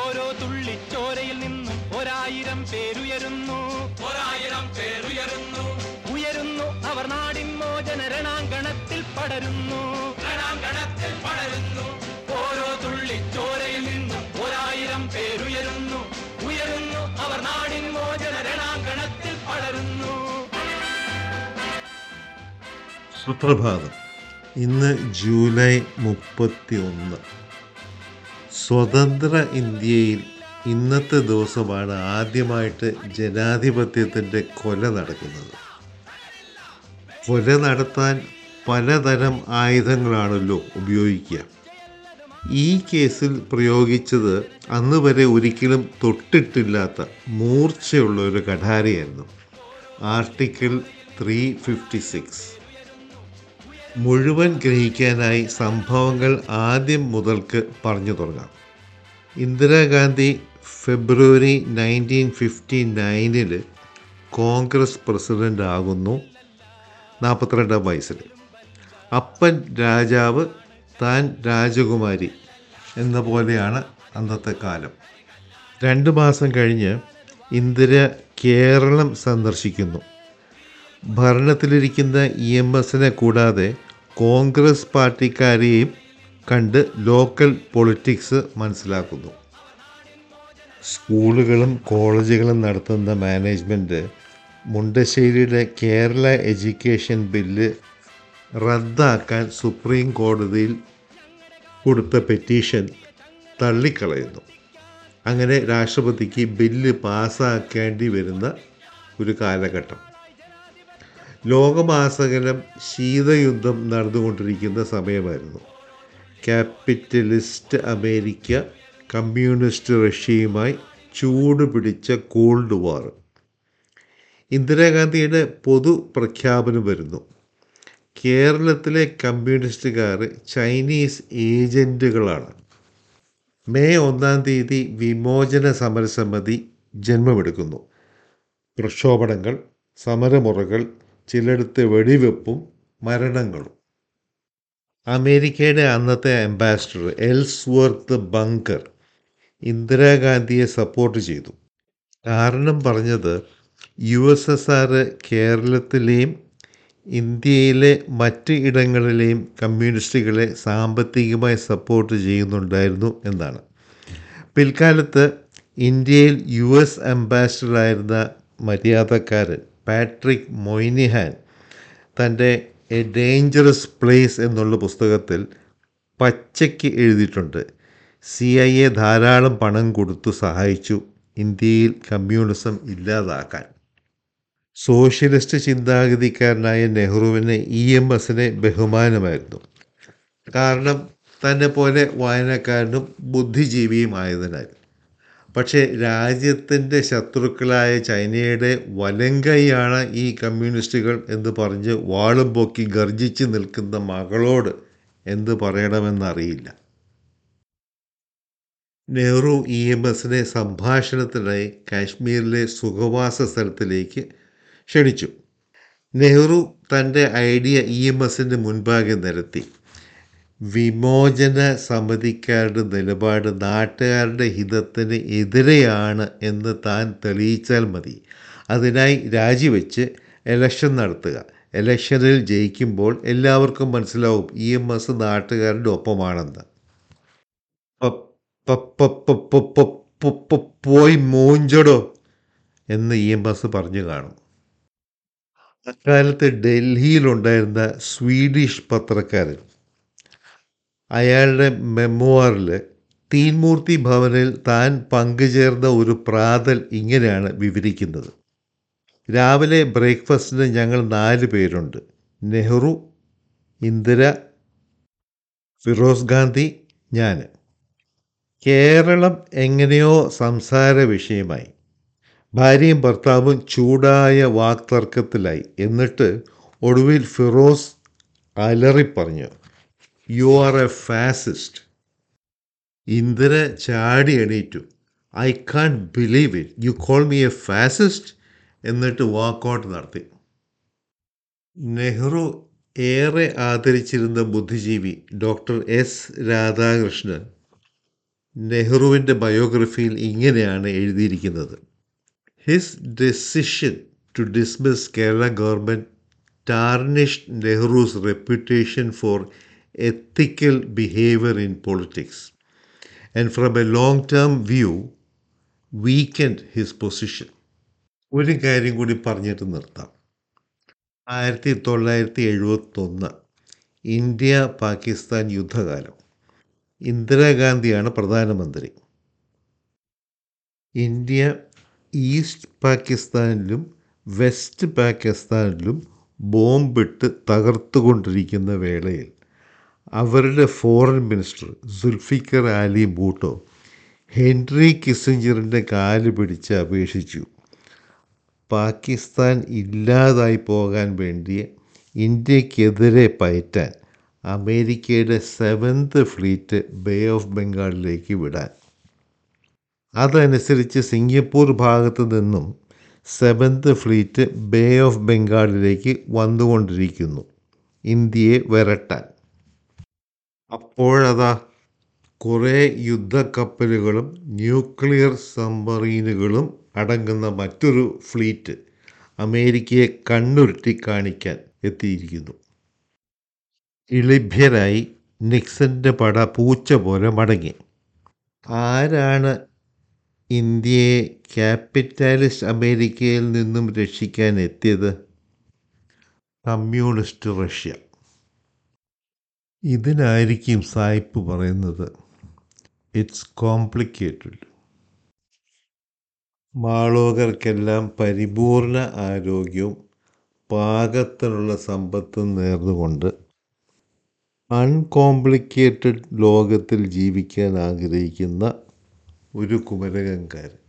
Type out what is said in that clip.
ഓരോ തുള്ളിച്ചോരയിൽ നിന്നും ഒരായിരം പേരുയരുന്നു ഒരായിരം പേരുയരുന്നു ഉയരുന്നു അവർ നാടിൻ മോചന രണാങ്കണത്തിൽ പടരുന്നു രണാങ്കണത്തിൽ പടരുന്നു ഓരോ തുള്ളിച്ചോരയിൽ നിന്നും ഒരായിരം പേരുയരുന്നു ഉയരുന്നു അവർ നാടിൻ മോചന രണാങ്കണത്തിൽ പടരുന്നു സുപ്രഭാതം ഇന്ന് ജൂലൈ മുപ്പത്തി ഒന്ന് സ്വതന്ത്ര ഇന്ത്യയിൽ ഇന്നത്തെ ദിവസമാണ് ആദ്യമായിട്ട് ജനാധിപത്യത്തിൻ്റെ കൊല നടക്കുന്നത് കൊല നടത്താൻ പലതരം ആയുധങ്ങളാണല്ലോ ഉപയോഗിക്കുക ഈ കേസിൽ പ്രയോഗിച്ചത് അന്ന് വരെ ഒരിക്കലും തൊട്ടിട്ടില്ലാത്ത മൂർച്ചയുള്ള ഒരു കഠാരയായിരുന്നു ആർട്ടിക്കിൾ ത്രീ ഫിഫ്റ്റി സിക്സ് മുഴുവൻ ഗ്രഹിക്കാനായി സംഭവങ്ങൾ ആദ്യം മുതൽക്ക് പറഞ്ഞു തുടങ്ങാം ഇന്ദിരാഗാന്ധി ഫെബ്രുവരി നയൻറ്റീൻ ഫിഫ്റ്റി നയനിൽ കോൺഗ്രസ് പ്രസിഡൻ്റ് ആകുന്നു നാൽപ്പത്തിരണ്ടാം വയസ്സിൽ അപ്പൻ രാജാവ് താൻ രാജകുമാരി എന്ന പോലെയാണ് അന്നത്തെ കാലം രണ്ട് മാസം കഴിഞ്ഞ് ഇന്ദിര കേരളം സന്ദർശിക്കുന്നു ഭരണത്തിലിരിക്കുന്ന ഇ എം എസിനെ കൂടാതെ കോൺഗ്രസ് പാർട്ടിക്കാരെയും കണ്ട് ലോക്കൽ പൊളിറ്റിക്സ് മനസ്സിലാക്കുന്നു സ്കൂളുകളും കോളേജുകളും നടത്തുന്ന മാനേജ്മെൻറ്റ് മുണ്ടശ്ശേരിയുടെ കേരള എഡ്യൂക്കേഷൻ ബില്ല് റദ്ദാക്കാൻ സുപ്രീം കോടതിയിൽ കൊടുത്ത പെറ്റീഷൻ തള്ളിക്കളയുന്നു അങ്ങനെ രാഷ്ട്രപതിക്ക് ബില്ല് പാസ്സാക്കേണ്ടി വരുന്ന ഒരു കാലഘട്ടം ലോകമാസകലം ശീതയുദ്ധം നടന്നുകൊണ്ടിരിക്കുന്ന സമയമായിരുന്നു ക്യാപിറ്റലിസ്റ്റ് അമേരിക്ക കമ്മ്യൂണിസ്റ്റ് റഷ്യയുമായി ചൂട് പിടിച്ച കോൾഡ് വാർ ഇന്ദിരാഗാന്ധിയുടെ പൊതു പ്രഖ്യാപനം വരുന്നു കേരളത്തിലെ കമ്മ്യൂണിസ്റ്റുകാർ ചൈനീസ് ഏജൻറ്റുകളാണ് മെയ് ഒന്നാം തീയതി വിമോചന സമരസമിതി ജന്മമെടുക്കുന്നു പ്രക്ഷോഭണങ്ങൾ സമരമുറകൾ ചിലയിടത്ത് വെടിവെപ്പും മരണങ്ങളും അമേരിക്കയുടെ അന്നത്തെ അംബാസിഡർ എൽസ്വർത്ത് ബങ്കർ ഇന്ദിരാഗാന്ധിയെ സപ്പോർട്ട് ചെയ്തു കാരണം പറഞ്ഞത് യു എസ് എസ് ആർ കേരളത്തിലെയും ഇന്ത്യയിലെ മറ്റ് ഇടങ്ങളിലെയും കമ്മ്യൂണിസ്റ്റുകളെ സാമ്പത്തികമായി സപ്പോർട്ട് ചെയ്യുന്നുണ്ടായിരുന്നു എന്നാണ് പിൽക്കാലത്ത് ഇന്ത്യയിൽ യു എസ് അംബാസിഡറായിരുന്ന മര്യാദക്കാരൻ പാട്രിക് മൊയ്നിഹാൻ തൻ്റെ എ ഡേഞ്ചറസ് പ്ലേസ് എന്നുള്ള പുസ്തകത്തിൽ പച്ചയ്ക്ക് എഴുതിയിട്ടുണ്ട് സി ഐ എ ധാരാളം പണം കൊടുത്തു സഹായിച്ചു ഇന്ത്യയിൽ കമ്മ്യൂണിസം ഇല്ലാതാക്കാൻ സോഷ്യലിസ്റ്റ് ചിന്താഗതിക്കാരനായ നെഹ്റുവിന് ഇ എം എസിനെ ബഹുമാനമായിരുന്നു കാരണം തന്നെ പോലെ വായനക്കാരനും ബുദ്ധിജീവിയുമായതിനാൽ പക്ഷേ രാജ്യത്തിൻ്റെ ശത്രുക്കളായ ചൈനയുടെ വലങ്കൈയാണ് ഈ കമ്മ്യൂണിസ്റ്റുകൾ എന്ന് പറഞ്ഞ് വാളും പൊക്കി ഗർജിച്ച് നിൽക്കുന്ന മകളോട് എന്ത് പറയണമെന്നറിയില്ല നെഹ്റു ഇ എം എസിനെ സംഭാഷണത്തിനായി കാശ്മീരിലെ സുഖവാസ സ്ഥലത്തിലേക്ക് ക്ഷണിച്ചു നെഹ്റു തൻ്റെ ഐഡിയ ഇ എം എസിൻ്റെ മുൻപാകെ നിരത്തി വിമോചന സമിതിക്കാരുടെ നിലപാട് നാട്ടുകാരുടെ ഹിതത്തിന് എതിരെയാണ് എന്ന് താൻ തെളിയിച്ചാൽ മതി അതിനായി രാജിവെച്ച് ഇലക്ഷൻ നടത്തുക ഇലക്ഷനിൽ ജയിക്കുമ്പോൾ എല്ലാവർക്കും മനസ്സിലാവും ഇ എം എസ് നാട്ടുകാരുടെ ഒപ്പമാണെന്ന് പ- പ- പ- പ- പ- പ- പ- പ- പോയി മൂഞ്ചടോ എന്ന് ഇ എം എസ് പറഞ്ഞു കാണും അക്കാലത്ത് ഡൽഹിയിലുണ്ടായിരുന്ന സ്വീഡിഷ് പത്രക്കാരൻ അയാളുടെ മെമ്മോറിൽ തീൻമൂർത്തി ഭവനിൽ താൻ പങ്കുചേർന്ന ഒരു പ്രാതൽ ഇങ്ങനെയാണ് വിവരിക്കുന്നത് രാവിലെ ബ്രേക്ക്ഫാസ്റ്റിന് ഞങ്ങൾ നാല് പേരുണ്ട് നെഹ്റു ഇന്ദിര ഫിറോസ് ഗാന്ധി ഞാൻ കേരളം എങ്ങനെയോ സംസാര വിഷയമായി ഭാര്യയും ഭർത്താവും ചൂടായ വാക്തർക്കത്തിലായി എന്നിട്ട് ഒടുവിൽ ഫിറോസ് അലറിപ്പറഞ്ഞു you are a fascist Indira ചാടി എണീറ്റു I can't believe it you call me a fascist എന്നിട്ട് വാക്കൗട്ട് നടത്തി നെഹ്റു ഏറെ ആദരിച്ചിരുന്ന ബുദ്ധിജീവി ഡോക്ടർ എസ് രാധാകൃഷ്ണൻ നെഹ്റുവിൻ്റെ ബയോഗ്രഫിയിൽ ഇങ്ങനെയാണ് എഴുതിയിരിക്കുന്നത് his decision to dismiss Kerala government tarnished Nehru's reputation for ethical behaviour in politics and from a long term view weakened his position ഒരു കാര്യം കൂടി പറഞ്ഞിട്ട് നിർത്താം ആയിരത്തി തൊള്ളായിരത്തി എഴുപത്തൊന്ന് ഇന്ത്യ പാകിസ്ഥാൻ യുദ്ധകാലം ഇന്ദിരാഗാന്ധിയാണ് പ്രധാനമന്ത്രി ഇന്ത്യ ഈസ്റ്റ് പാകിസ്ഥാനിലും വെസ്റ്റ് പാകിസ്ഥാനിലും ബോംബിട്ട് തകർത്തുകൊണ്ടിരിക്കുന്ന വേളയിൽ അവരുടെ foreign minister Zulfikar Ali Bhutto Henry കിസിഞ്ചറിൻ്റെ കാല് പിടിച്ച് അപേക്ഷിച്ചു പാകിസ്ഥാൻ ഇല്ലാതായി പോകാൻ വേണ്ടി ഇന്ത്യക്കെതിരെ പയറ്റാൻ അമേരിക്കയുടെ സെവൻത്ത് ഫ്ലീറ്റ് ബേ ഓഫ് ബംഗാളിലേക്ക് വിടാൻ അതനുസരിച്ച് സിംഗപ്പൂർ ഭാഗത്തു നിന്നും സെവൻത്ത് ഫ്ലീറ്റ് ബേ ഓഫ് ബംഗാളിലേക്ക് വന്നുകൊണ്ടിരിക്കുന്നു ഇന്ത്യയെ വരട്ടാൻ അപ്പോഴതാ കുറേ യുദ്ധക്കപ്പലുകളും ന്യൂക്ലിയർ സബ്മറീനുകളും അടങ്ങുന്ന മറ്റൊരു ഫ്ലീറ്റ് അമേരിക്കയെ കണ്ണുരുട്ടി കാണിക്കാൻ എത്തിയിരിക്കുന്നു ഇളിഭ്യരായി നിക്സന്റെ പട പൂച്ച പോലെ മടങ്ങി ആരാണ് ഇന്ത്യയെ ക്യാപിറ്റാലിസ്റ്റ് അമേരിക്കയിൽ നിന്നും രക്ഷിക്കാൻ എത്തിയത് കമ്മ്യൂണിസ്റ്റ് റഷ്യ ഇതിനായിരിക്കും സായിപ്പ് പറയുന്നത് ഇറ്റ്സ് കോംപ്ലിക്കേറ്റഡ് മാളോകർക്കെല്ലാം പരിപൂർണ ആരോഗ്യവും പാകത്തിനുള്ള സമ്പത്തും നേർന്നുകൊണ്ട് അൺകോംപ്ലിക്കേറ്റഡ് ലോകത്തിൽ ജീവിക്കാൻ ആഗ്രഹിക്കുന്ന ഒരു കുമരകംകാരൻ